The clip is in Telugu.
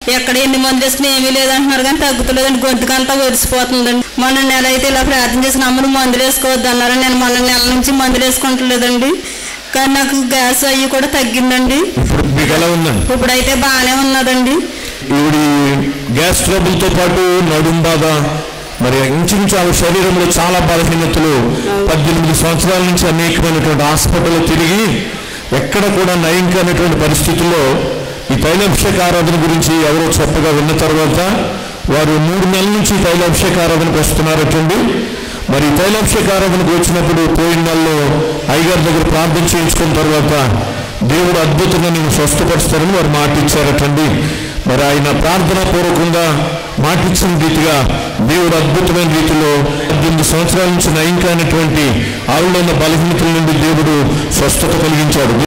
ఎక్కడ ఎన్ని మందులు వేసుకుని ఏమీ లేదంటున్నారు కానీ తగ్గుతలేదండి గొంతుకంతా ఒరిసిపోతుందండి మొన్న నెల అయితే ఇలా ప్రార్థన చేసిన అమ్మను మందులు వేసుకోవద్దు అన్నారు నేను మొన్న నెల నుంచి మందులు వేసుకుంటలేదండి కానీ నాకు గ్యాస్ అయ్యి కూడా తగ్గిందండి ఇప్పుడు మీకు ఎలా ఉందండి ఇప్పుడైతే బాగానే ఉన్నదండి ఈవిడి గ్యాస్ ట్రబుల్తో పాటు నడుం బాధ మరి ఇంచుమించు ఆమె శరీరంలో చాలా బలహీనతలు పద్దెనిమిది సంవత్సరాల నుంచి అనేకమైనటువంటి హాస్పిటల్ తిరిగి ఎక్కడ కూడా నయం కానటువంటి పరిస్థితుల్లో ఈ తైలాభిషేక ఆరాధన గురించి ఎవరో చెప్పగా విన్న తర్వాత వారు మూడు నెలల నుంచి ఈ తైలాభిషేక ఆరాధనకు వస్తున్నారటండి మరి ఈ తైలాభిషేక ఆరాధనకు వచ్చినప్పుడు పోయిన నెలలో అయ్యగారి దగ్గర ప్రార్థన చేయించుకున్న తర్వాత దేవుడు అద్భుతంగా నేను స్వస్థపరుస్తారని వారు మాట ఇచ్చారటండి మరి ఆయన ప్రార్థన పూర్వకంగా మాటిచ్చిన రీతిగా దేవుడు అద్భుతమైన రీతిలో పద్దెనిమిది సంవత్సరాల నుంచి నయం కానటువంటి ఆవిడ ఉన్న బలహీనతల నుండి దేవుడు స్వస్థత కలిగించాడు